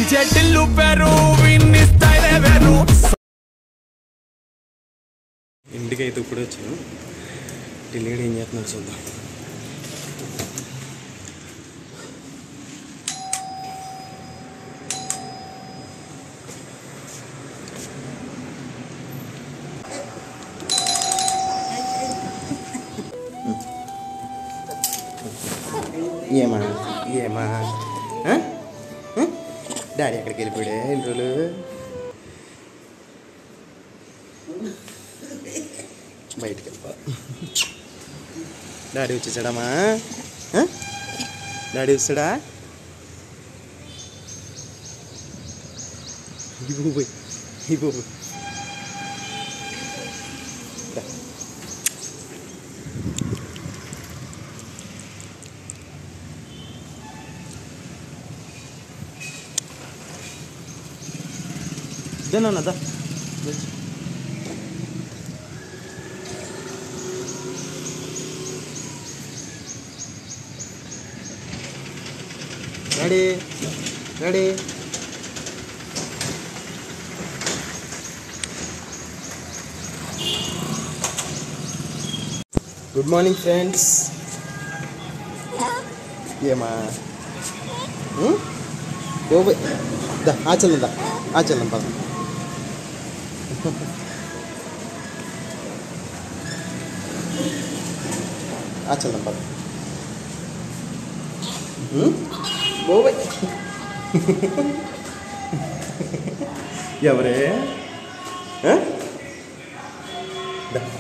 DJ Tillu పేరు విన్ని స్టైలే వేరు ఇంటికి అయితే ఇప్పుడే వచ్చాను ఢిల్లీలో ఏం చేస్తున్నాడు చూద్దాం ఏమా ఏమా ఆ? ఆ? డాడీ ఎక్కడికి వెళ్ళిపోయాడే ఎన్ని రోజులు బయటికి వెళ్ళిపో డాడీ వచ్చేసాడమ్మా ఆ? డాడీ వచ్చాడా ఇవ్వు ఇవ్వు నాన్న దా daddy daddy good morning friends ఏమా ఓబోయ్ దా ఆచలం దా ఆచలం పద ఆచలం పద ఓబోయ్ ఎవరే ఆ? దా.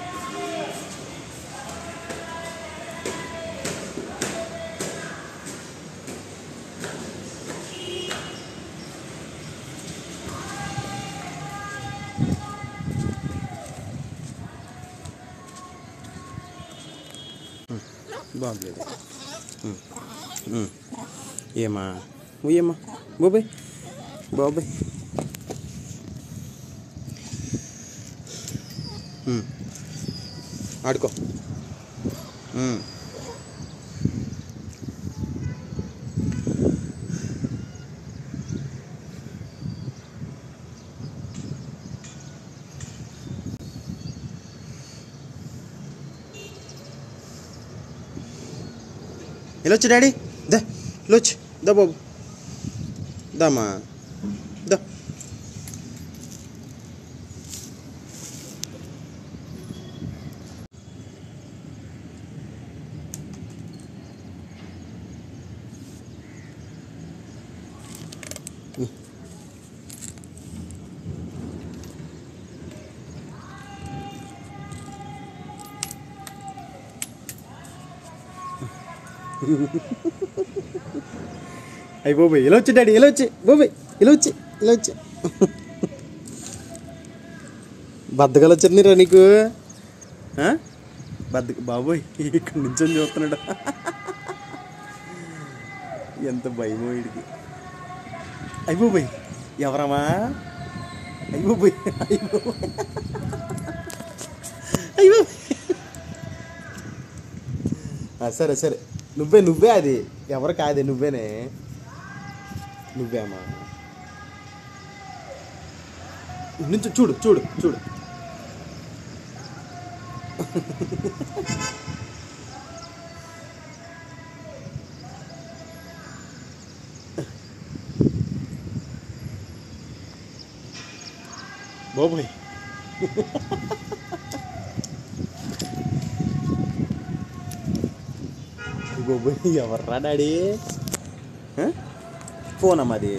బాగలేదు ఏమా ఏమా బాబాయ్ బాబాయ్ ఆడుకో ఉమ్. వెళ్ళొచ్చు డాడీ దా వెళ్ళొచ్చు దా బాబు దామా దా అయ్యి బాబాయ్ ఇలా వచ్చి డాడీ ఇలా వచ్చి బాబాయ్ ఇలా వచ్చి ఇలా వచ్చి బద్దకలు వచ్చినారా నీకు ఆ? బద్దక బాబోయ్ ఇక్కడ నుంచి చూస్తున్నాడు ఎంత భయమో వీడికి అయ్యి బాబాయ్ ఎవరమ్మా అయ్యి బాబాయ్ అయ్యి బాబాయ్ అయ్యి బాబాయ్ ఆ, సరే సరే నువ్వే నువ్వే అది ఎవరు కాదే నువ్వేనే నువ్వేమా నుంచి చూడు చూడు చూడు బాబోయ్ బాబోయ్ ఎవర్రా డాడీ ఆ? ఫోన్ అమ్మా అది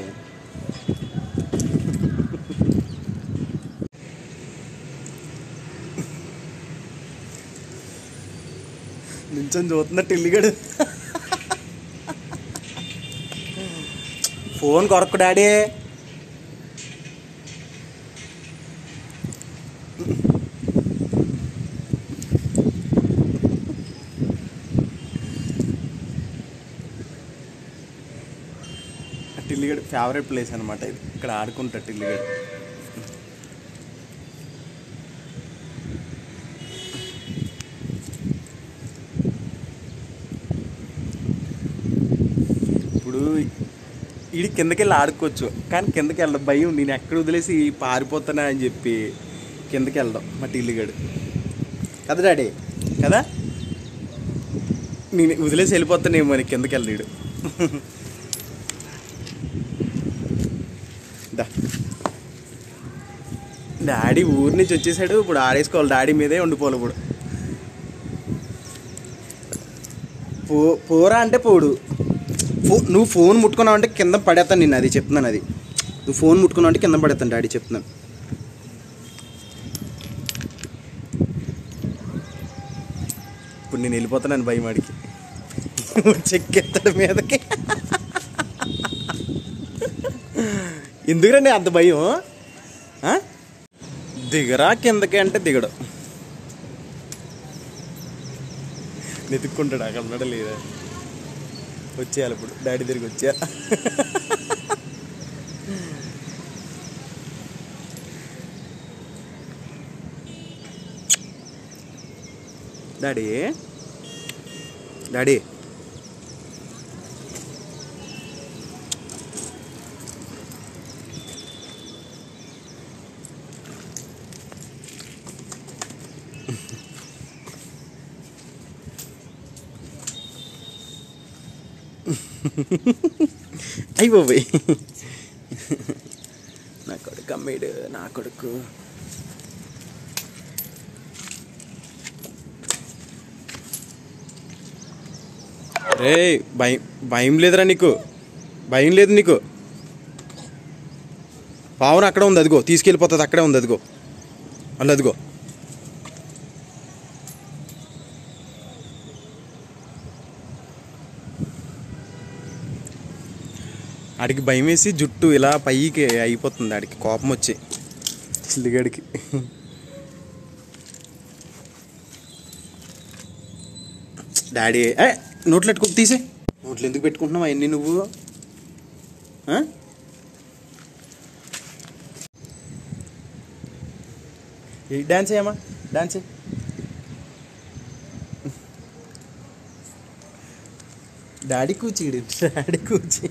నించొని చూస్తున్నట్టు ఇల్లుగడు ఫోన్ కొరకు డాడీ టిల్లిగడ్ ఫేవరెట్ ప్లేస్ అనమాట ఇది ఇక్కడ ఆడుకుంటా టిల్లిగడ్ ఇప్పుడు ఈడి కిందకి వెళ్ళి ఆడుకోవచ్చు కానీ కిందకి వెళ్ళడం భయం నేను ఎక్కడ వదిలేసి పారిపోతానా అని చెప్పి కిందకి వెళ్దాం మా టిల్లిగాడు కదా డాడీ కదా నేను వదిలేసి వెళ్ళిపోతానేమో అని కిందకి వెళ్ళాడు దా డాడీ ఊరి నుంచి వచ్చేసాడు ఇప్పుడు ఆడేసుకోవాలి డాడీ మీదే ఉండిపోవాలి ఇప్పుడు పో పోరా అంటే పోడు ఫో నువ్వు ఫోన్ ముట్టుకున్నావు అంటే కింద పడేస్తాను నిన్ను అది చెప్తున్నాను అది నువ్వు ఫోన్ ముట్టుకున్నావు అంటే కింద పడేస్తాను డాడీ చెప్తున్నాను ఇప్పుడు నేను వెళ్ళిపోతున్నాను భయమాడికి చెక్కెత్తాడు మీదకి ఎందుకండి అంత భయం ఆ? దిగరా కిందకి అంటే దిగడు వెతుక్కుంటాడు అక్కడ ఉన్నాడా లేదా వచ్చేయాలి ఇప్పుడు డాడీ తిరిగి వచ్చా డాడీ డాడీ అయ్యి బాబాయ్ నా కొడుకు అమ్మాయిడు నా కొడుకు రే భయం భయం లేదురా నీకు భయం లేదు నీకు పావున అక్కడ ఉంది అదిగో తీసుకెళ్ళిపోతుంది అక్కడే ఉంది అదిగో అల్ల అదిగో ఆడికి భయం వేసి జుట్టు ఇలా పైకి అయిపోతుంది ఆడికి కోపం వచ్చి చిల్లిగాడికి డాడీ ఏ నోట్లు పెట్టుకో తీసే నోట్లు ఎందుకు పెట్టుకుంటున్నావు అవన్నీ నువ్వు ఆ? ఏ డాన్స్ చేయమ్మా డాన్స్ చేయి. డాడీ కూచిడు డాడీ కూచి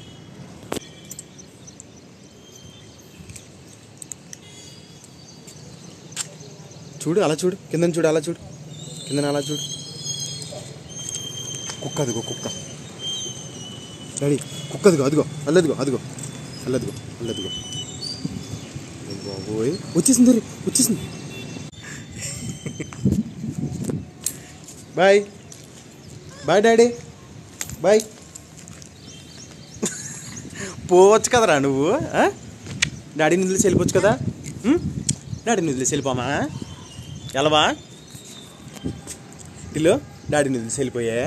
చూడు అలా చూడు కిందని చూడు అలా చూడు కిందన అలా చూడు కుక్క అదిగో కుక్క డాడీ కుక్క అదిగో అదిగో అల్లదిగో అదిగో అల్లదిగో అల్లదిగో అయ్య బాబోయ్ వచ్చేసింది రే వచ్చేసింది బాయ్ బాయ్ డాడీ బాయ్ పోవచ్చు కదరా నువ్వు ఆ? డాడీ నిధులు వెళ్ళిపోవచ్చు కదా ఉం? డాడీ నిధులు వెళ్ళిపోమా ఎలవా ఇల్లు డాడీ నిధులు వెళ్ళిపోయా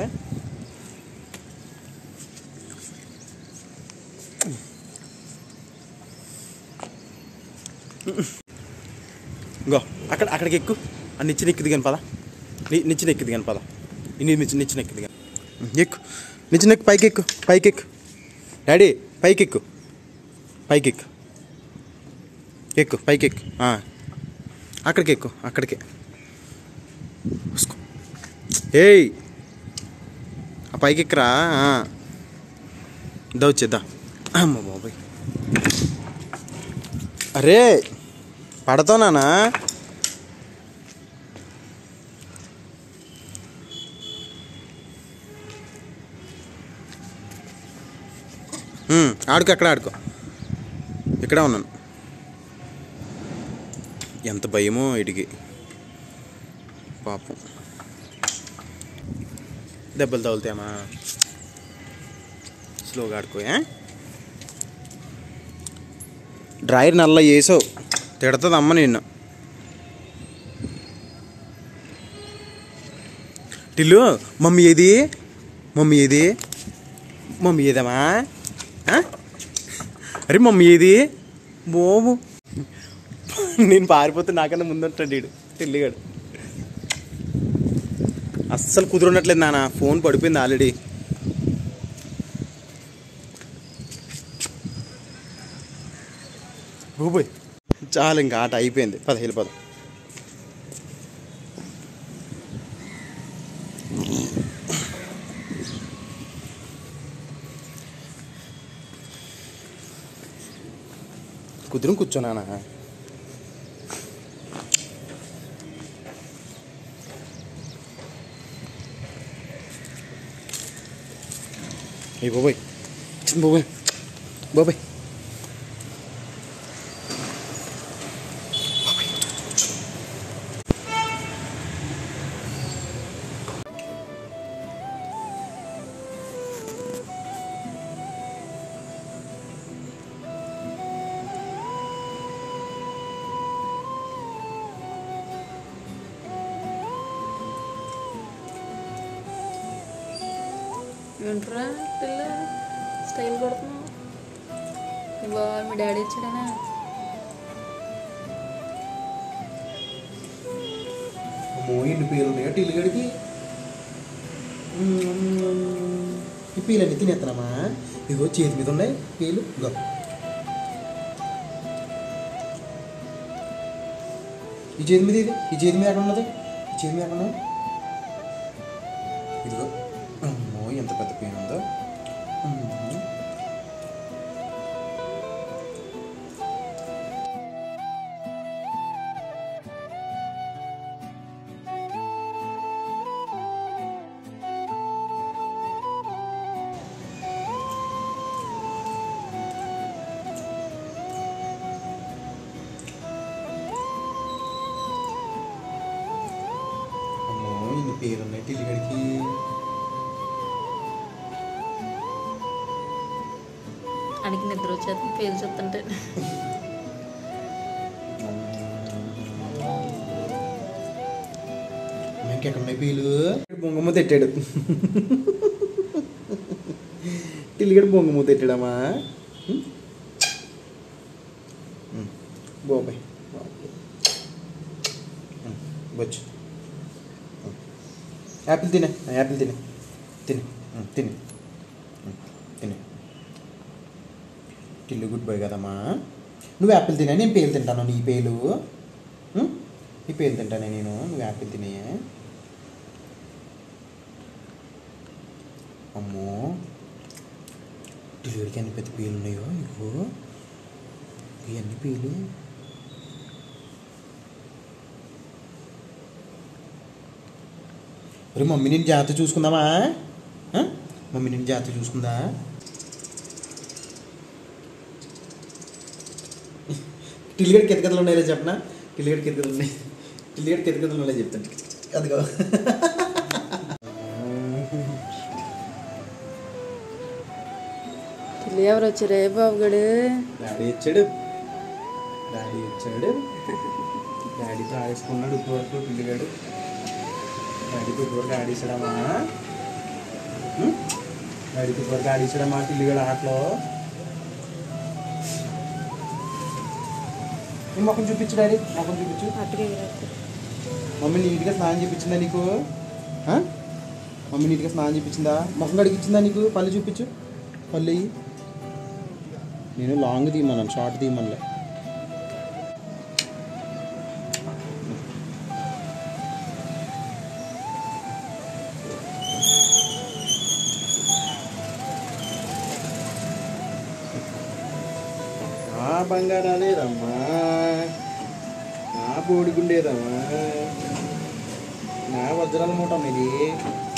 ఇంకో అక్కడ అక్కడికి ఎక్కు ఆ నిచ్చిన ఎక్కిది కానీ పద ని- నిచ్చిన ఎక్కిది కానీ పద ఇన్ని నిచ్చిన నిచ్చిన ఎక్కిది కానీ ఎక్కు నిచ్చిన ఎక్కు పైకి ఎక్కు పైకి ఎక్కు డాడీ పైకి ఎక్కు పైకి ఎక్కు ఎక్కు పైకి ఎక్కు ఆ. అక్కడికి ఎక్కు అక్కడికి ఉస్కో. ఏయ్ ఆ పైకి ఎక్కరా ఆ. దా వచ్చేద్దా అమ్మ బాబాయ్ అరే పడతానా ఆడుకో అక్కడ ఆడుకో ఇక్కడే ఉన్నాను ఎంత భయమో ఇడికి పాపం దెబ్బలు తగులుతామా స్లోగా ఆడుకో ఏ? డ్రైర్ నల్ల వేసావు తిడుతుంది అమ్మ నిన్ను టిల్లు మమ్మీ ఏది మమ్మీ ఏది మమ్మీ ఏదమ్మా ఆ? అరే మమ్మీ ఏది బాబు నేను పారిపోతే నాకన్నా ముందు ఉంటాడు వీడు టిల్లిగాడు అస్సలు కుదురున్నట్లేదు నాన్న ఫోన్ పడిపోయింది ఆల్రెడీ బాబోయ్ చాలు ఇంకా ఆట అయిపోయింది పద వెళ్ళిపోదాం కుదురు కూర్చోనానా ఏ బాబాయ్ చిన్న బాబాయ్ బాబాయ్ ఏంట్రా పిల్ల స్టైల్ కొడుతున్నావు బా మీ డాడీ ఇచ్చాడనా అమ్మో ఎన్ని పేర్లు ఉన్నాయో టిల్లుగడికి ఈ పీలన్నీ తినేస్తున్నామా ఇగో చేతి మీద ఉన్నాయి పీలు ఇగో ఈ చేతి మీద ఇది ఈ చేతి మీద ఎక్కడ ఉన్నది ఈ చేతి మీద ఎక్కడ ఉన్నది ఇదిగో అమ్మో ఎంత పెద్ద పెయిన్ ఉందో అమ్మో. అమ్మో ఇన్ని పేర్లు ఉన్నాయి టిల్లిగడికి అడిగి నిద్ర వచ్చేస్తుంది పేరు చెప్తుంటే ఇంకెక్కడ ఉన్నాయి పీలు బొంగమ్మ తిట్టాడు టిల్లిగడ బొంగమ్మ తిట్టాడమ్మా బాబాయ్ వచ్చు యాపిల్ తినే యాపిల్ తినే తినే ఉమ్, తినే ఉమ్, తినే టిల్లు గుడ్ బాయ్ కదమ్మా నువ్వు యాపిల్ తినే నేను పేలు తింటాను నీ పేలు ఉమ్? నీ పేలు తింటానే నేను నువ్వు యాపిల్ తినేయే అమ్మో టిల్లుడికి అన్ని పెద్ద పేలు ఉన్నాయో ఇగో ఇవన్నీ పేలు ఒరే మమ్మీ నేను జాగ్రత్త చూసుకుందామా ఆ? మమ్మీ నేను జాగ్రత్త చూసుకుందా టిల్లిగడి కితకథలు ఉన్నాయో చెప్పనా టిల్లిగడి కితకథలు ఉన్నాయి టిల్లిగడి కితకథలు ఉన్నాయో చెప్తాను అదిగో పిల్లి ఎవరు వచ్చారే బాబుగడు డాడీ ఇచ్చాడు డాడీ ఇచ్చాడు డాడీ తాగేసుకున్నాడు ఉప్పు వరకు పిల్లిగాడు డాడీకి ఉప్పు వరకు ఆడేసాడమ్మా ఉం? డాడీకి ఉప్పు వరకు ఆడేసాడమ్మా పిల్లిగాడు ఆటలో ఈ మొక్కను చూపించు డాడీ మొక్కను చూపించు అటుకే మమ్మీ నీట్గా స్నానం చేయించిందా నీకు ఆ? మమ్మీ నీట్గా స్నానం చేయించిందా మొహం కడిగిచ్చిందా నీకు పళ్ళు చూపించు పళ్ళు ఇయ్యి. నేను లాంగ్ తీయమన్నాను షార్ట్ తీయమనలే నా బంగారాలేదమ్మా నా బోడిగుండేదమ్మా నా వజ్రాల మూట ఇది